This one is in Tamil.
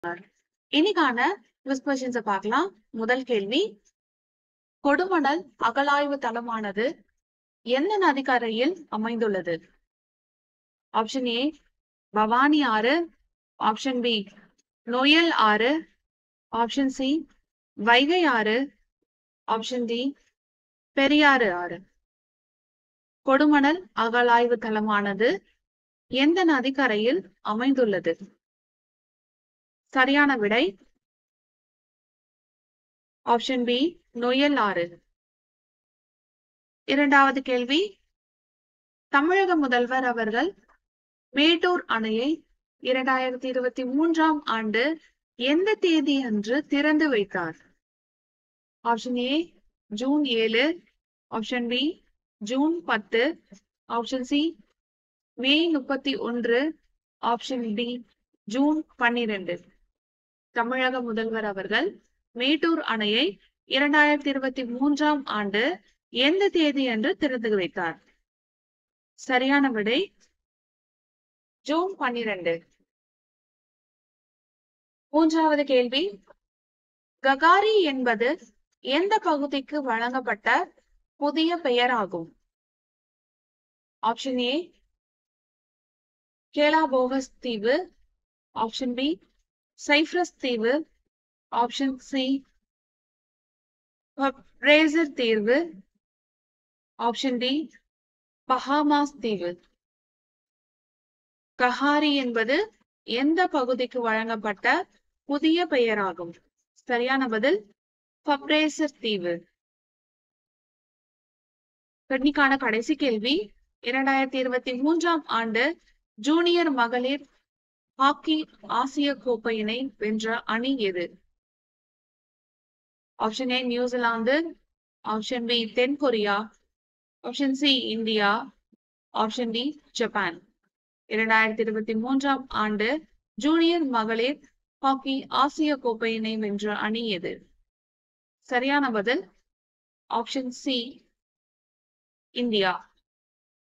இன்னைக்கான குவிஸ் கொஸ்டின்ஸ பார்க்கலாம் முதல் கேள்வி கொடுமணல் அகழாய்வு தளமானது எந்த நதிக்கரையில் அமைந்துள்ளது ஆப்ஷன் ஏ பவானி ஆறு ஆப்ஷன் பி நொயல் ஆறு ஆப்ஷன் சி வைகை ஆறு ஆப்ஷன் டி பெரியாறு ஆறு கொடுமணல் அகழாய்வு தளமானது எந்த நதிக்கரையில் அமைந்துள்ளது சரியான விடை ஆப்ஷன் பி நொயல் ஆறு இரண்டாவது கேள்வி தமிழக முதல்வர் அவர்கள் மேட்டூர் அணையை இரண்டாயிரத்தி இருபத்தி மூன்றாம் ஆண்டு எந்த தேதி அன்று திறந்து வைத்தார் ஆப்ஷன் ஏ ஜூன் ஏழு ஆப்ஷன் பி ஜூன் பத்து ஆப்ஷன் சி மே முப்பத்தி ஒன்று ஆப்ஷன் டி ஜூன் பன்னிரண்டு தமிழக முதல்வர் அவர்கள் மேட்டூர் அணையை இரண்டாயிரத்தி இருபத்தி மூன்றாம் ஆண்டு எந்த தேதி அன்று திறந்து வைத்தார் சரியான விடை ஜூன் பன்னிரண்டு மூன்றாவது கேள்வி ககாரி என்பது எந்த பகுதிக்கு வழங்கப்பட்ட புதிய பெயராகும் ஆப்ஷன் ஏ கேலாபோகஸ் தீவு ஆப்ஷன் பி சைப்ரஸ் தீவு ஆப்ஷன் சி ரேசர் தீர்வு ஆப்ஷன் டி பஹாமாஸ் தீவு கஹாரி என்பது எந்த பகுதிக்கு வழங்கப்பட்ட புதிய பெயராகும் சரியான பதில் பப்ரேசர் தீவு கண்ணிக்கான கடைசி கேள்வி இரண்டாயிரத்தி இருபத்தி மூன்றாம் ஆண்டு ஜூனியர் மகளிர் ஹாக்கி ஆசிய கோப்பையினை வென்ற அணி எது option A New Zealand option B தென் Korea option C India option D Japan இரண்டாயிரத்தி இருபத்தி மூன்றாம் ஆண்டு ஜூனியர் மகளிர் ஹாக்கி ஆசிய கோப்பையினை வென்ற அணி எது சரியான பதில் ஆப்ஷன் சி இந்தியா